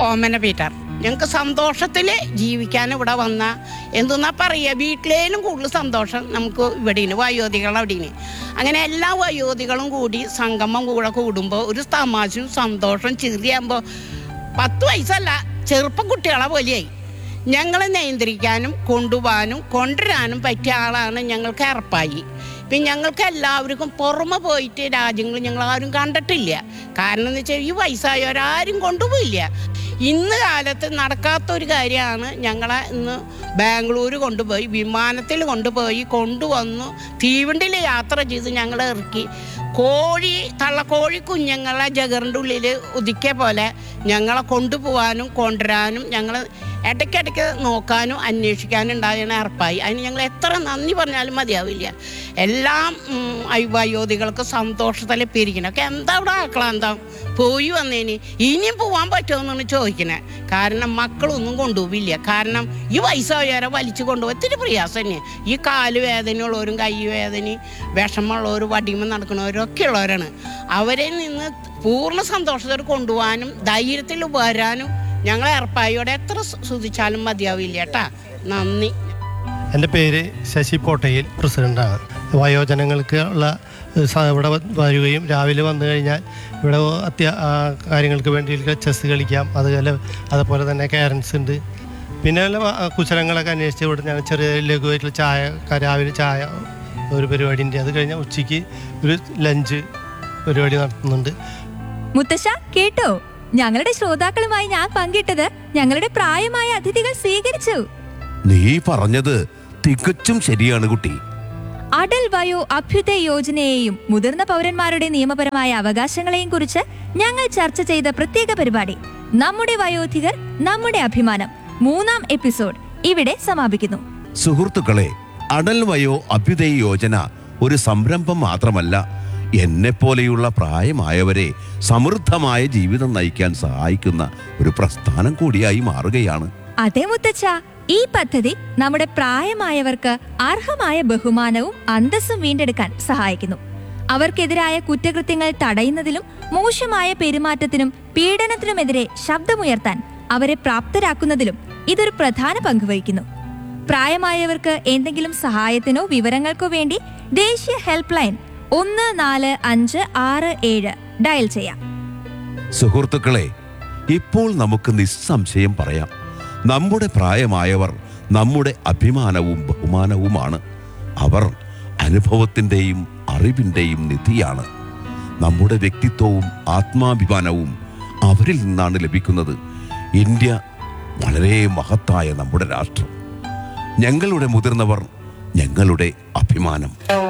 ഓമന Peter ഞങ്ങൾക്ക് സന്തോഷത്തിൽ ജീവിക്കാൻ ഇവിടെ വന്ന എന്തെന്നാ പറയുക വീട്ടിലേലും കൂടുതൽ സന്തോഷം നമുക്ക് ഇവിടെയാണ് വയോധികൾ അവിടെയാണ് അങ്ങനെ എല്ലാ വയോധികളും കൂടി സംഗമം കൂടെ കൂടുമ്പോൾ ഒരു തമാശയും സന്തോഷം ചിരിയാകുമ്പോൾ പത്ത് വയസ്സല്ല ചെറുപ്പം കുട്ടികളെ പോലെയായി ഞങ്ങളെ നിയന്ത്രിക്കാനും കൊണ്ടുപോകാനും കൊണ്ടുവരാനും പറ്റിയ ആളാണ് ഞങ്ങൾക്ക് ഏർപ്പായി പിന്നെ ഞങ്ങൾക്ക് എല്ലാവർക്കും പുറമെ പോയിട്ട് രാജ്യങ്ങൾ ഞങ്ങൾ ആരും കണ്ടിട്ടില്ല കാരണം എന്ന് വെച്ചാൽ ഈ വയസ്സായവരാരും കൊണ്ടുപോയില്ല ഇന്ന് കാലത്ത് നടക്കാത്തൊരു കാര്യമാണ് ഞങ്ങളെ ഇന്ന് ബാംഗ്ലൂർ കൊണ്ടുപോയി വിമാനത്തിൽ കൊണ്ടുപോയി കൊണ്ടുവന്നു തീവണ്ടിയിൽ യാത്ര ചെയ്ത് ഞങ്ങളെ ഇറക്കി കോഴി തള്ളക്കോഴി കുഞ്ഞുങ്ങളെ ജഗറിൻ്റെ ഉള്ളിൽ ഒതുക്കിയ പോലെ ഞങ്ങളെ കൊണ്ടുപോകാനും കൊണ്ടുവരാനും ഞങ്ങൾ ഇടയ്ക്കിടയ്ക്ക് നോക്കാനും അന്വേഷിക്കാനും ഉണ്ടാകുന്ന ഏർപ്പായി അതിന് ഞങ്ങൾ എത്ര നന്ദി പറഞ്ഞാലും മതിയാവില്ല എല്ലാം ഉം, അയ് വയോധികൾക്ക് സന്തോഷത്തിൽ പിരിക്കണം ഒക്കെ എന്താ ഇവിടെ ആക്ലാന്തം പോയി വന്നേന് ഇനിയും പോകാൻ പറ്റുമെന്നാണ് ചോദിക്കണേ കാരണം മക്കളൊന്നും കൊണ്ടുപോവില്ല കാരണം ഈ വയസ്സായവരെ വലിച്ചു കൊണ്ടുപോയി ഇത്തിരി പ്രയാസം തന്നെ ഈ കാല് വേദനയുള്ളവരും കൈ വേദന വിഷമമുള്ളവരും വടിയുമ്പോൾ നടക്കുന്നവരൊക്കെ ഉള്ളവരാണ് അവരെ നിന്ന് പൂർണ്ണ സന്തോഷത്തോടെ കൊണ്ടുപോകാനും ധൈര്യത്തിൽ വരാനും ഞങ്ങൾ ഏർപ്പായോടെ എത്ര സ്തുതിച്ചാലും മതിയാവില്ല കേട്ടാ നന്ദി എൻ്റെ പേര് ശശി പോട്ടയിൽ പ്രസിഡൻ്റാണ് വയോജനങ്ങൾക്ക് ഉള്ള ഏഹ്, സ- ഇവിടെ വ- വരികയും രാവിലെ വന്നു കഴിഞ്ഞാൽ ഇവിടെ അത്യാ ആ, കാര്യങ്ങൾക്ക് വേണ്ടി ചെസ് കളിക്കാം അതുപോലെ അതുപോലെ തന്നെ കാരൻസ് ഉണ്ട് പിന്നെ വല്ല വ- കുശലങ്ങളൊക്കെ അന്വേഷിച്ച് ഇവിടെ ഞാൻ ചെറിയ ലഘുവായിട്ടുള്ള ചായ ക- രാവിലെ ചായ ഒരു പരിപാടി ഉണ്ട് അത് കഴിഞ്ഞാൽ ഉച്ചയ്ക്ക് ഒരു ലഞ്ച് പരിപാടി നടത്തുന്നുണ്ട് മുത്തശ്ശ കേട്ടോ ഞങ്ങളുടെ ശ്രോതാക്കളുമായി ഞാൻ പങ്കിട്ടത് ഞങ്ങളുടെ പ്രായമായ അതിഥികൾ സ്വീകരിച്ചു നീ പറഞ്ഞത് തികച്ചും ശരിയാണ് കുട്ടി അടൽ വയോ അഭ്യുദയ യോജനയെയും മുതിർന്ന പൗരന്മാരുടെ നിയമപരമായ അവകാശങ്ങളെയും കുറിച്ച് ഞങ്ങൾ ചർച്ച ചെയ്ത പ്രത്യേക പരിപാടി നമ്മുടെ വയോധികർ നമ്മുടെ അഭിമാനം മൂന്നാം എപ്പിസോഡ് ഇവിടെ സമാപിക്കുന്നു സുഹൃത്തുക്കളെ അടൽ വയോ അഭ്യുദയ യോജന ഒരു സംരംഭം മാത്രമല്ല എന്നെ പോലെയുള്ള പ്രായമായവരെ സമൃദ്ധമായ ജീവിതം നയിക്കാൻ സഹായിക്കുന്ന ഒരു പ്രസ്ഥാനം കൂടിയായി മാറുകയാണ് അതെ മുത്തച്ഛ ഈ പദ്ധതി നമ്മുടെ പ്രായമായവർക്ക് അർഹമായ ബഹുമാനവും അന്തസ്സും വീണ്ടെടുക്കാൻ സഹായിക്കുന്നു അവർക്കെതിരായ കുറ്റകൃത്യങ്ങൾ തടയുന്നതിലും മോശമായ പെരുമാറ്റത്തിനും പീഡനത്തിനുമെതിരെ ശബ്ദമുയർത്താൻ അവരെ പ്രാപ്തരാക്കുന്നതിലും ഇതൊരു പ്രധാന പങ്ക് വഹിക്കുന്നു പ്രായമായവർക്ക് എന്തെങ്കിലും സഹായത്തിനോ വിവരങ്ങൾക്കോ വേണ്ടി ദേശീയ ഹെൽപ്പ് ലൈൻ ഒന്ന് നാല് അഞ്ച് ആറ് ഏഴ് ഡയൽ ചെയ്യാം സുഹൃത്തുക്കളെ ഇപ്പോൾ നമുക്ക് നിസ്സംശയം പറയാം നമ്മുടെ പ്രായമായവർ നമ്മുടെ അഭിമാനവും ബഹുമാനവുമാണ് അവർ അനുഭവത്തിൻ്റെയും അറിവിൻ്റെയും നിധിയാണ് നമ്മുടെ വ്യക്തിത്വവും ആത്മാഭിമാനവും അവരിൽ നിന്നാണ് ലഭിക്കുന്നത് ഇന്ത്യ വളരെ മഹത്തായ നമ്മുടെ രാഷ്ട്രം ഞങ്ങളുടെ മുതിർന്നവർ ഞങ്ങളുടെ അഭിമാനം